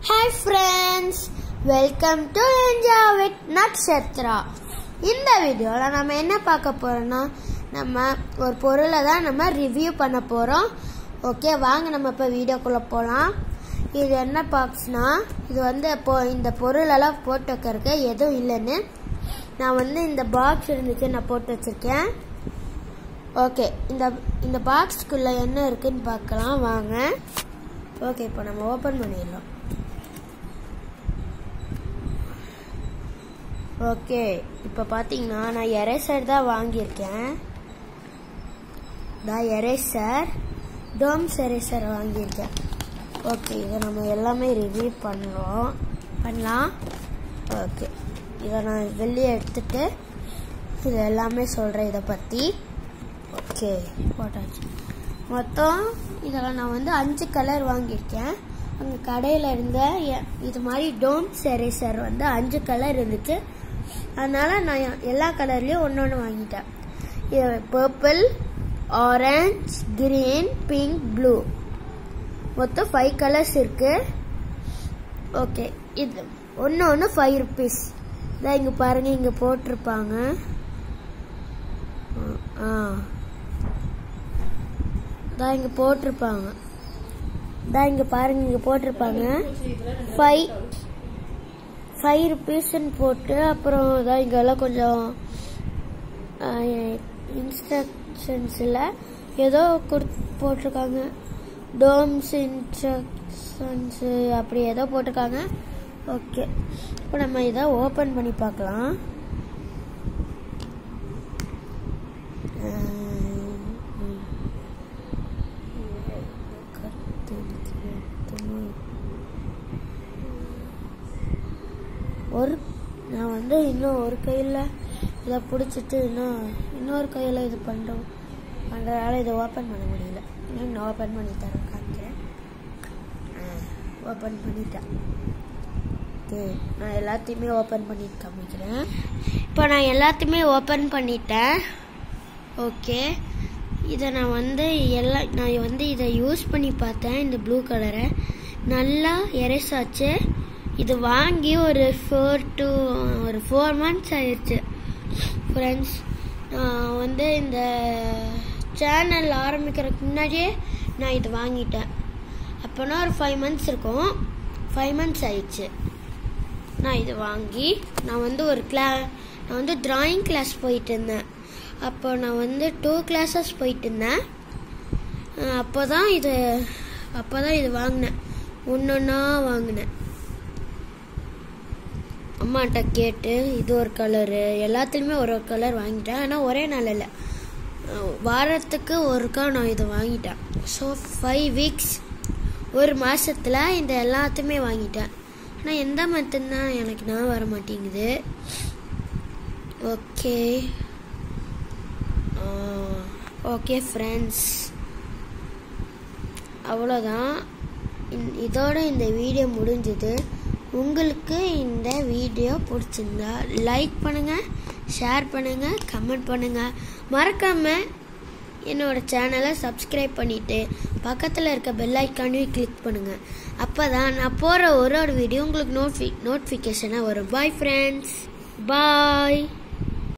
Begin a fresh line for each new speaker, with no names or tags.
hi friends welcome to enjoy with Nakshatra இந்த வீடியோவில் நம்ம என்ன பார்க்க போறோம்னா நம்ம ஒரு பொருளை தான் நம்ம ரிவ்யூ பண்ண போகிறோம் ஓகே வாங்க நம்ம இப்போ வீடியோக்குள்ளே போகலாம் இது என்ன பாக்ஸ்னா இது வந்து இப்போ இந்த பொருளெல்லாம் போட்டு வைக்கிறதுக்கு எதுவும் இல்லைன்னு நான் வந்து இந்த பாக்ஸ் இருந்துச்சு நான் போட்டு வச்சிருக்கேன் ஓகே இந்த இந்த பாக்ஸ்க்குள்ளே என்ன இருக்குன்னு பார்க்கலாம் வாங்க ஓகே இப்போ நம்ம ஓப்பன் பண்ணிடலாம் ஓகே இப்போ பார்த்தீங்கன்னா நான் எரேசர் தான் வாங்கியிருக்கேன் நான் எரேசர் டோம்ஸ் எரேசர் வாங்கியிருக்கேன் ஓகே இதை நம்ம எல்லாமே ரிவ்யூ பண்ணுறோம் பண்ணலாம் ஓகே இதை நான் வெளியே எடுத்துட்டு இது எல்லாமே சொல்கிறேன் இதை பற்றி ஓகே போட்டாச்சு மொத்தம் இதில் நான் வந்து அஞ்சு கலர் வாங்கியிருக்கேன் அங்கே கடையில் இருந்த எ- இது மாதிரி டோம்ஸ் எரேசர் வந்து அஞ்சு கலர் இருந்துச்சு அதனால நான் எ- எல்லா கலர்லேயும் ஒன்று ஒன்று வாங்கிட்டேன் இது purple orange green pink blue மொத்தம் ஃபைவ் கலர்ஸ் இருக்கு ஓகே இது ஒன்று ஒன்று ஃபைவ் ருபீஸ் இதான் இங்கே பாருங்க இங்கே போட்டிருப்பாங்க ஆ தான் இங்கே போட்டிருப்பாங்க தான் இங்கே பாருங்க இங்கே போட்டிருப்பாங்க ஃபைவ் ஃபைவ் ருபீஸ்ன்னு போட்டு அப்புறம் இதான் இங்கெல்லாம் கொஞ்சம் இன்ஸ்ட்ரக்ஷன்ஸில் ஏதோ கொடு போட்டிருக்காங்க டோம்ஸ் இன்ஸ்ட்ரக்ஷன்ஸு அப்படி ஏதோ போட்டிருக்காங்க ஓகே இப்போ நம்ம இதை ஓப்பன் பண்ணி பார்க்கலாம் அஹ் ஒரு நான் வந்து இன்னும் ஒரு கையில் இதை பிடிச்சிட்டு இன்னும் இன்னொரு கையில் இது பண்ணுறோம் பண்ணுறதால இதை ஓப்பன் பண்ண முடியல இன்னும் நான் ஓப்பன் பண்ணி தரேன் காமிக்கிறேன் ஓப்பன் பண்ணிட்டேன் ஓகே நான் எல்லாத்தையுமே ஓப்பன் பண்ணி காமிக்கிறேன் இப்போ நான் எல்லாத்தையுமே ஓப்பன் பண்ணிட்டேன் ஓகே இதை நான் வந்து எல்லா நான் வந்து இதை யூஸ் பண்ணி பார்த்தேன் இந்த ப்ளூ கலரை நல்லா எரேசாச்சு இது வாங்கி ஒரு ஃபோர் டு ஒரு ஃபோர் மந்த்ஸ் ஆயிடுச்சு ஃப்ரெண்ட்ஸ் நான் வந்து இந்த சேனல் ஆரம்பிக்கிறதுக்கு முன்னாடியே நான் இது வாங்கிட்டேன் அப்போனா ஒரு ஃபைவ் மந்த்ஸ் இருக்கும் ஃபைவ் மந்த்ஸ் ஆயிடுச்சு நான் இது வாங்கி நான் வந்து ஒரு கிளா நான் வந்து டிராயிங் கிளாஸ் போயிட்டு இருந்தேன் அப்போ நான் வந்து டூ கிளாஸஸ் போயிட்டு இருந்தேன் அப்போ தான் இது அப்போ தான் இது வாங்கினேன் ஒன்று ஒன்றா வாங்கினேன் அம்மாட்ட கேட்டு இது ஒரு கலரு எல்லாத்துலேயுமே ஒரு ஒரு கலர் வாங்கிட்டேன் ஆனால் ஒரே நாள் இல்லை அஹ் வாரத்துக்கு ஒருக்கா நான் இதை வாங்கிட்டேன் ஸோ ஃபைவ் வீக்ஸ் ஒரு மாசத்துல இந்த எல்லாத்தையுமே வாங்கிட்டேன் ஆனால் எந்த மந்த்துன்னு எனக்கு நான் வர மாட்டேங்குது ஓகே ஓகே ஃப்ரெண்ட்ஸ் அவ்வளோதான் இந்- இதோட இந்த வீடியோ முடிஞ்சது உங்களுக்கு இந்த வீடியோ பிடிச்சிருந்தா லைக் பண்ணுங்கள் ஷேர் பண்ணுங்கள் கமெண்ட் பண்ணுங்கள் மறக்காமல் என்னோட சேனலை சப்ஸ்கிரைப் பண்ணிவிட்டு பக்கத்தில் இருக்க பெல் ஐக்கானையும் கிளிக் பண்ணுங்கள் அப்போ தான் நான் போகிற ஒரு ஒரு வீடியோ உங்களுக்கு நோட்ஃபி நோட்டிஃபிகேஷனாக வரும் பாய் ஃப்ரெண்ட்ஸ் பாய்